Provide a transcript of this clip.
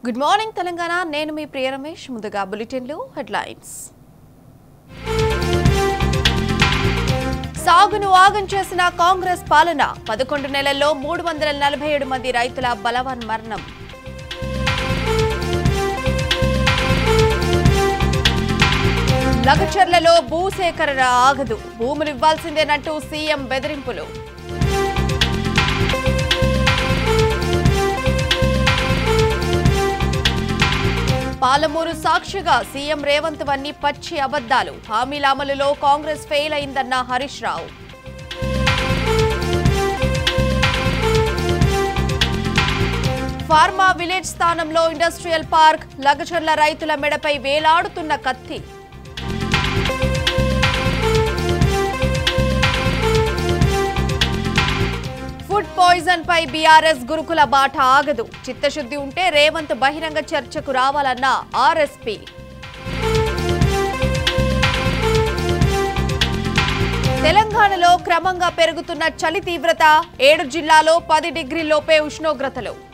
good morning Telangana నేను మీ ప్రియ రమేష్ ముందుగా బులెటిన్లు headlines సాగును ఆగం చేసిన కాంగ్రెస్ పాలన పదకొండు నెలల్లో మూడు వందల నలభై ఏడు మంది రైతుల బలవన్ మరణం లగచర్లలో భూసేకరణ ఆగదు భూములు ఇవ్వాల్సిందేనంటూ సీఎం బెదిరింపులు పాలమూరు సాక్షిగా సీఎం రేవంత్ వన్ని పచ్చి అబద్దాలు హామీల అమలులో కాంగ్రెస్ ఫెయిల్ అయిందన్న హరీష్ రావు ఫార్మా విలేజ్ స్థానంలో ఇండస్ట్రియల్ పార్క్ లగచర్ల రైతుల మెడపై వేలాడుతున్న కత్తి ఫుడ్ పాయిజన్ పై బీఆర్ఎస్ గురుకుల బాట ఆగదు చిత్తశుద్ధి ఉంటే రేవంత్ బహిరంగ చర్చకు రావాలన్న ఆర్ఎస్పీ తెలంగాణలో క్రమంగా పెరుగుతున్న చలి తీవ్రత ఏడు జిల్లాలో పది డిగ్రీలోపే ఉష్ణోగ్రతలు